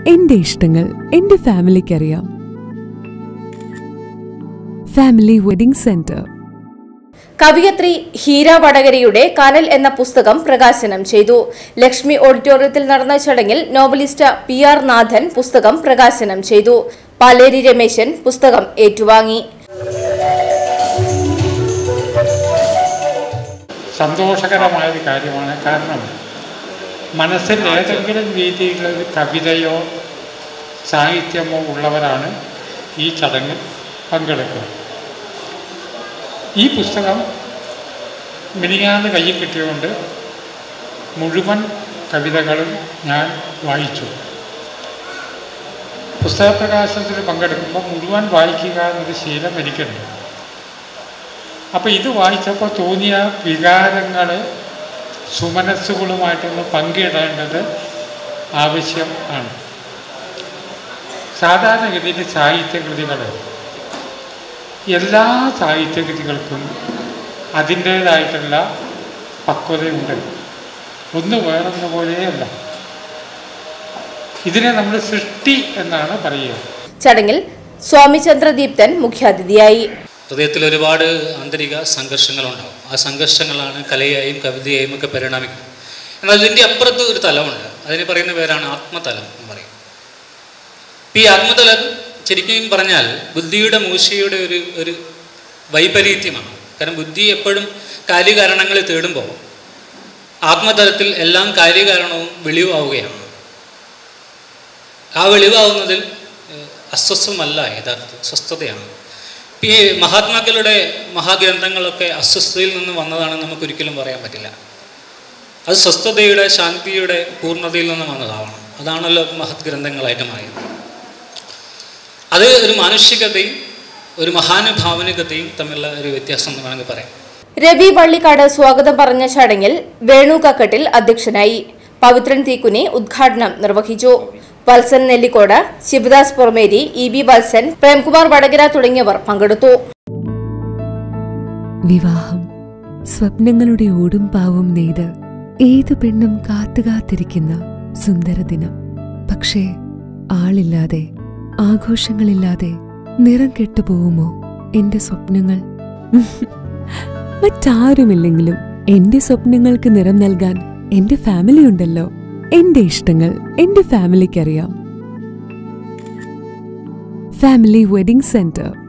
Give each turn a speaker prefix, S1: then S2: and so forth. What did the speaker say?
S1: എന്റെ ഇഷ്ടങ്ങൾ എന്റെ ഫാമിലിക്കറിയാം ഫാമിലി വെഡിംഗ് സെന്റർ
S2: കവിയത്രി ഹീര വടകരയുടെ കനൽ എന്ന പുസ്തകം പ്രകാശനം ചെയ്തു ലക്ഷ്മി ഓഡിറ്റോറിയത്തിൽ നടന്ന ചടങ്ങിൽ നോവലിസ്റ്റ് പി ആർ നാഥൻ പുസ്തകം പ്രകാശനം ചെയ്തു പാലേരി രമേശൻ പുസ്തകം ഏറ്റുവാങ്ങി
S3: സന്തോഷകരമായ ഒരു കാര്യമാണ് കാരണം മനസ്സിൽ ഏതെങ്കിലും രീതിയിലുള്ള ഒരു കവിതയോ സാഹിത്യമോ ഉള്ളവരാണ് ഈ ചടങ്ങിൽ പങ്കെടുക്കുന്നത് ഈ പുസ്തകം മിനിങ്ങാന്ന് കയ്യിൽ കിട്ടിയതുകൊണ്ട് മുഴുവൻ കവിതകളും ഞാൻ വായിച്ചു പുസ്തകപ്രകാശനത്തിൽ പങ്കെടുക്കുമ്പോൾ മുഴുവൻ വായിക്കുക എന്നൊരു ശീലം എനിക്കുണ്ട് അപ്പോൾ ഇത് വായിച്ചപ്പോൾ തോന്നിയ വികാരങ്ങൾ സുമനസ്സുകളുമായിട്ടൊന്ന് പങ്കിടേണ്ടത് ആവശ്യം ആണ് സാധാരണഗതിയിൽ സാഹിത്യകൃതികൾ എല്ലാ സാഹിത്യകൃതികൾക്കും അതിൻ്റേതായിട്ടുള്ള പക്വതയുണ്ട് ഒന്ന് വേറൊന്നു പോലെയല്ല ഇതിനെ നമ്മൾ സൃഷ്ടി എന്നാണ് പറയുക
S2: ചടങ്ങിൽ സ്വാമി ചന്ദ്രദീപ്തൻ മുഖ്യാതിഥിയായി
S4: ഹൃദയത്തിൽ ഒരുപാട് ആന്തരിക സംഘർഷങ്ങളുണ്ടാവും ആ സംഘർഷങ്ങളാണ് കലയായും കവിതയായും ഒക്കെ പരിണമിക്കുന്നത് എന്നാൽ ഇതിൻ്റെ അപ്പുറത്ത് ഒരു തലമുണ്ട് അതിന് പറയുന്ന പേരാണ് ആത്മതലം എന്ന് പറയും ഇപ്പം ഈ ആത്മതലം ശരിക്കും പറഞ്ഞാൽ ബുദ്ധിയുടെ മൂശയുടെ ഒരു ഒരു വൈപരീത്യമാണ് കാരണം ബുദ്ധി എപ്പോഴും കാര്യകാരണങ്ങൾ തേടുമ്പോൾ ആത്മതലത്തിൽ എല്ലാം കാര്യകാരണവും വെളിവാവുകയാണ് ആ വെളിവാവുന്നതിൽ ഏഹ്, അസ്വസ്ഥമല്ല യഥാർത്ഥത്തിൽ സ്വസ്ഥതയാണ് ഇപ്പം ഈ മഹാത്മാക്കളുടെ മഹാഗ്രന്ഥങ്ങളൊക്കെ അസ്വസ്ഥതയിൽ നിന്ന് വന്നതാണെന്ന് നമുക്കൊരിക്കലും പറയാൻ പറ്റില്ല അത് സ്വസ്ഥതയുടെ ശാന്തിയുടെ പൂർണ്ണതയിൽ നിന്ന് വന്നതാവണം അതാണല്ലോ മഹത് ഗ്രന്ഥങ്ങളായിട്ട് മാറിയത് അത് ഒരു മാനുഷികതയും ഒരു മഹാനുഭാവനികതയും തമ്മിലുള്ള ഒരു വ്യത്യാസം എന്ന് വേണമെങ്കിൽ പറയാം
S2: രവി വള്ളിക്കാട് സ്വാഗതം പറഞ്ഞ ചടങ്ങിൽ വേണു കക്കട്ടിൽ അധ്യക്ഷനായി പവിത്രൻ തീക്കുനി ഉദ്ഘാടനം നിർവഹിച്ചു വത്സൻ നെല്ലിക്കോട് ശിവദാസ് പൊറമേരി ഇ ബി വത്സൻ പ്രേംകുമാർ വടകര തുടങ്ങിയവർ പങ്കെടുത്തു
S1: വിവാഹം സ്വപ്നങ്ങളുടെ ഓടും പാവും നെയ്ത് ഏതു പെണ്ണും കാത്തുകാത്തിരിക്കുന്ന സുന്ദര ദിനം പക്ഷേ ആളില്ലാതെ ആഘോഷങ്ങളില്ലാതെ നിറം കെട്ടുപോകുമോ എന്റെ സ്വപ്നങ്ങൾ മറ്റാരുമില്ലെങ്കിലും എന്റെ സ്വപ്നങ്ങൾക്ക് നിറം നൽകാൻ എന്റെ ഫാമിലി ഉണ്ടല്ലോ എന്റെ ഇഷ്ടങ്ങൾ എന്റെ ഫാമിലിക്കറിയാം ഫാമിലി വെഡിംഗ് സെന്റർ